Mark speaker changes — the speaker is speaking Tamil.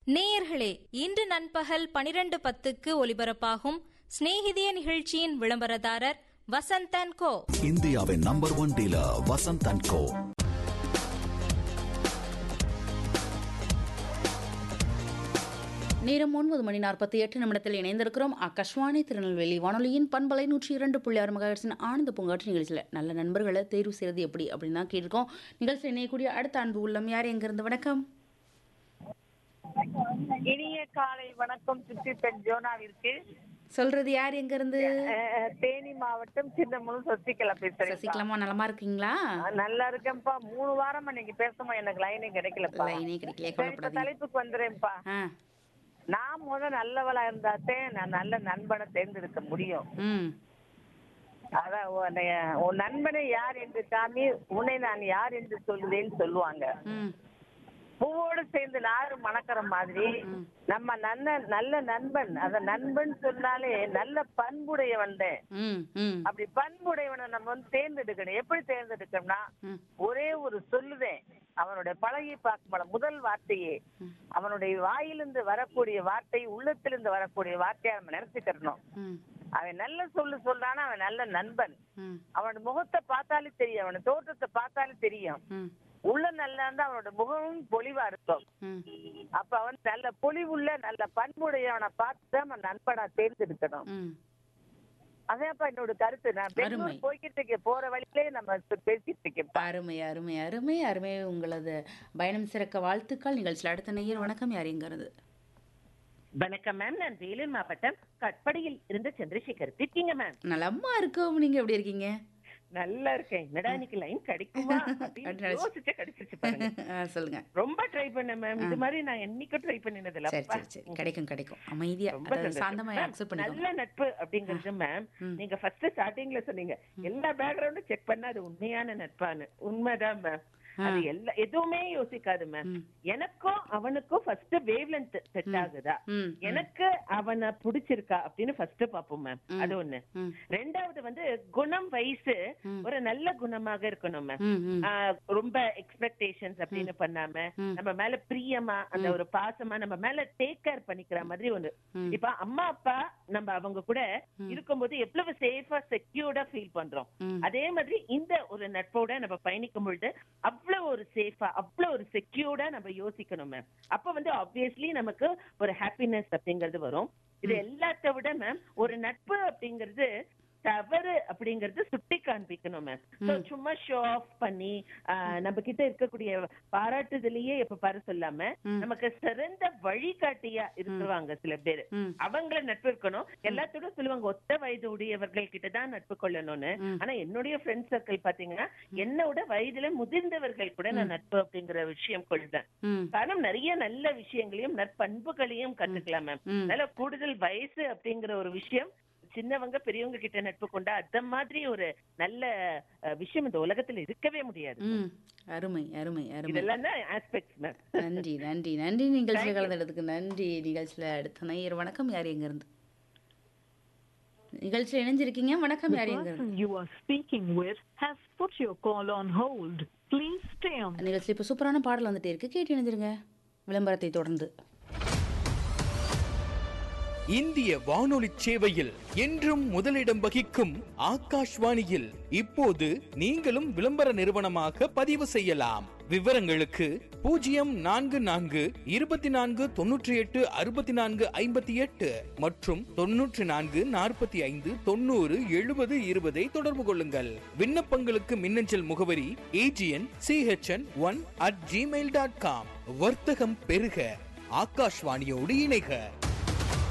Speaker 1: நேயர்களே இன்று நண்பகல் பனிரெண்டு பத்துக்கு ஒலிபரப்பாகும் சிநேகிதிய நிகழ்ச்சியின் விளம்பரதாரர் வசந்தன் கோ
Speaker 2: இந்தியாவின் number one dealer Vasanth and Co
Speaker 3: நேரம் ஒன்பது மணி நாற்பத்தி எட்டு நிமிடத்தில் இணைந்திருக்கிறோம் ஆகாஷ்வாணி திருநெல்வேலி வானொலியின் பண்பலை நூற்றி இரண்டு புள்ளி ஆறு மகாட்சின் ஆனந்த பூங்காற்று நிகழ்ச்சியில் நல்ல நண்பர்களை தேர்வு செய்வது எப்படி அப்படின்னு தான் கேட்டிருக்கோம் நிகழ்ச்சியில் இணையக்கூடிய அடுத்த அன்பு உள்ளம் யார் எங்கிருந்து வணக்கம்
Speaker 4: இனிய காலை வணக்கம் சுற்றி பெண் ஜோனாவிற்கு
Speaker 3: சொல்றது யார் எங்கிருந்து
Speaker 4: அஹ், தேனி மாவட்டம் சின்னமுழு சசிகலா பேசுறேன்
Speaker 3: சசிகலாமா நலமா இருக்கீங்களா
Speaker 4: நல்லா இருக்கேன்ப்பா மூணு வாரமா நீங்க பேசுமா எனக்கு லைனே கிடைக்கலப்பா
Speaker 3: லைனே கிடைக்கல
Speaker 4: சரி, இப்ப
Speaker 3: கவலைப்படாதீங்க
Speaker 4: தலைப்புக்கு வந்துடுறேன்ப்பா
Speaker 3: ஆ
Speaker 4: நான் முத நல்லவளா இருந்தாத்தே நான் நல்ல நண்பனை தேர்ந்தெடுக்க முடியும்
Speaker 3: ம்
Speaker 4: அதான் உன்னைய உன் நண்பனை யார் என்று காமி உன்னை நான் யார் என்று சொல்லுவேன்னு சொல்லுவாங்க
Speaker 3: ம்
Speaker 4: பூவோடு சேர்ந்து நாறு மணக்கிற மாதிரி நம்ம நல்ல நல்ல நண்பன் அத நண்பன் சொன்னாலே நல்ல பண்புடையவன் தான்
Speaker 3: ம் ம்
Speaker 4: அப்படி பண்புடையவனை நம்ம வந்து தேர்ந்தெடுக்கணும் எப்படி தேர்ந்தெடுக்கணும்னா
Speaker 3: ம்.
Speaker 4: ஒரே ஒரு சொல்லுதேன் அவனுடைய பழகி பார்க்கும் முதல் வார்த்தையே அவனுடைய வாயிலிருந்து வரக்கூடிய வார்த்தை உள்ளத்திலிருந்து வரக்கூடிய வார்த்தையை நம்ம நினைச்சுக்கிறணும்
Speaker 3: ம்
Speaker 4: அவன் நல்ல சொல்லு சொல்றானா அவன் நல்ல நண்பன்
Speaker 3: ம்
Speaker 4: அவன் முகத்தை பார்த்தாலே தெரியும் அவன தோற்றத்தை பார்த்தாலே தெரியும்
Speaker 3: ம்
Speaker 4: உள்ள நல்லா இருந்தா அவனோட முகமும் பொலிவா இருக்கும்
Speaker 3: ம்
Speaker 4: அப்ப அவன் நல்ல பொலிவுள்ள நல்ல பண்புடையவனை பார்த்து தான் நம்ம நண்பனா தேர்ந்தெடுக்கணும்
Speaker 3: ம்
Speaker 4: அதான்ப்பா என்னோட கருத்து நான்
Speaker 3: அருமை.
Speaker 4: பெங்களூர் போய்கிட்டு இருக்கேன் போற வழியிலே நம்ம இப்ப பேசிட்டு இருக்கேன்
Speaker 3: அருமை அருமை அருமை அருமை உங்களது பயணம் சிறக்க வாழ்த்துக்கள் நிகழ்ச்சியில் அடுத்த நேயர் வணக்கம் யார் எங்கிறது
Speaker 5: வணக்கம் மேம் நான் வேலூர் மாவட்டம் கட்படியில் இருந்து சந்திரசேகர் இருக்கீங்க மேம்
Speaker 3: நலமா இருக்கோம் நீங்க எப்படி இருக்கீங்க
Speaker 5: நல்லா இருக்கேன் என்னடா இன்னைக்கு லைன் கிடைக்குமா அப்படின்னு
Speaker 3: அப்படி நினைச்சு-
Speaker 5: யோசிச்சு கிடைச்சிருச்சு பாருங்க
Speaker 3: ஆ, சொல்லுங்க
Speaker 5: ரொம்ப ட்ரை பண்ணேன் மேம் இது மாதிரி நான் என்னைக்கும் ட்ரை பண்ணினது இல்ல
Speaker 3: சரி சரி சரி கிடைக்கும் கிடைக்கும் அமைதியா
Speaker 5: ரொம்ப
Speaker 3: அதாவது
Speaker 5: சந்தோஷம்.
Speaker 3: சாந்தமா
Speaker 5: Ma'am,
Speaker 3: அக்செப்ட் பண்ணிக்கோங்க
Speaker 5: நல்ல நட்பு அப்படிங்கிறது மேம் நீங்க ஃபர்ஸ்ட் ஸ்டார்டிங்ல சொன்னீங்க எல்லா பேக்ரவுண்டும் செக் பண்ணா அது உண்மையான நட்பான்னு உண்மைதான் மேம் அது எல்லா எதுவுமே யோசிக்காது மேம் எனக்கும் அவனுக்கும் ஃபர்ஸ்ட் வேவ் லென்த் செட் ஆகுதா
Speaker 3: ம்,
Speaker 5: எனக்கு அவனை பிடிச்சிருக்கா அப்படின்னு ஃபர்ஸ்ட் பாப்போம் மேம் அது ஒண்ணு
Speaker 3: ம்.
Speaker 5: ரெண்டாவது வந்து குணம் வயசு ஒரு நல்ல குணமாக இருக்கணும் மேம்
Speaker 3: ம், ம்.
Speaker 5: ஆஹ் ரொம்ப எக்ஸ்பெக்டேஷன்ஸ் அப்படின்னு பண்ணாம நம்ம மேல பிரியமா அந்த ஒரு பாசமா நம்ம மேல டேக் கேர் பண்ணிக்கிற மாதிரி ஒண்ணு இப்ப அம்மா அப்பா நம்ம அவங்க கூட இருக்கும்போது எவ்வளவு சேஃபா செக்யூர்டா ஃபீல் பண்றோம் அதே மாதிரி இந்த ஒரு நட்போட நம்ம பயணிக்கும் பொழுது அவ்வளவு ஒரு சேஃபா அவ்வளவு ஒரு செக்யூர்டா நம்ம யோசிக்கணும் மேம் அப்ப வந்து ஆப்வியஸ்லி நமக்கு ஒரு ஹாப்பினஸ் அப்படிங்கிறது வரும் இது எல்லாத்த விட மேம் ஒரு நட்பு அப்படிங்கிறது தவறு அப்படிங்கறது சுட்டி காண்பிக்கணும் மேம் So, சும்மா ஷோ ஆஃப் பண்ணி ஆஹ், நம்ம கிட்ட இருக்கக்கூடிய பாராட்டுதலையே எப்ப பாரு சொல்லாம நமக்கு சிறந்த வழிகாட்டியா இருக்கிறாங்க சில பேரு அவங்கள நட்பு இருக்கணும் எல்லாத்தோட சொல்லுவாங்க ஒத்த வயது உடையவர்கள் கிட்ட தான் நட்பு கொள்ளணும்னு ஆனா என்னுடைய ஃப்ரெண்ட் சர்க்கிள் பாத்தீங்கன்னா என்னோட வயதுல முதிர்ந்தவர்கள் கூட நான் நட்பு அப்படிங்கிற விஷயம் கொள்றேன்
Speaker 3: ம்.
Speaker 5: காரணம் நிறைய நல்ல விஷயங்களையும் நற்பண்புகளையும் கத்துக்கலாம் மேம் அதனால கூடுதல் வயசு அப்படிங்கிற ஒரு விஷயம் சின்னவங்க பெரியவங்க கிட்ட நட்பு கொண்டா அந்த மாதிரி ஒரு நல்ல அஹ், விஷயம் இந்த உலகத்துல இருக்கவே முடியாது
Speaker 3: ம் அருமை அருமை அருமை
Speaker 5: இதெல்லாம் தான் ஆஸ்பெக்ட்ஸ் மேம்
Speaker 3: நன்றி நன்றி நன்றி நிகழ்ச்சியில் கலந்துறதுக்கு நன்றி நிகழ்ச்சியில் அடுத்த நேயர் வணக்கம் யார் எங்கிருந்து நிகழ்ச்சியில் இணைஞ்சிருக்கீங்க வணக்கம் யார் எங்கிருந்து
Speaker 6: person you are speaking with has put your call on hold. Please stay on.
Speaker 3: நிகழ்ச்சியில் இப்போ சூப்பரான பாடல் வந்துட்டே இருக்கு கேட்டு இணைஞ்சிருங்க விளம்பரத்தை தொடர்ந்து
Speaker 7: இந்திய வானொலி சேவையில் என்றும் முதலிடம் வகிக்கும் ஆகாஷ்வாணியில் இப்போது நீங்களும் விளம்பர நிறுவனமாக பதிவு செய்யலாம் விவரங்களுக்கு பூஜ்ஜியம் நான்கு நான்கு இருபத்தி நான்கு தொன்னூற்றி எட்டு அறுபத்தி நான்கு ஐம்பத்தி எட்டு மற்றும் தொன்னூற்றி நான்கு நாற்பத்தி ஐந்து தொண்ணூறு எழுபது இருபதை தொடர்பு கொள்ளுங்கள் விண்ணப்பங்களுக்கு மின்னஞ்சல் முகவரி AGN CHN one at Gmail dot com வர்த்தகம் பெருக ஆகாஷ்வாணியோடு இணைக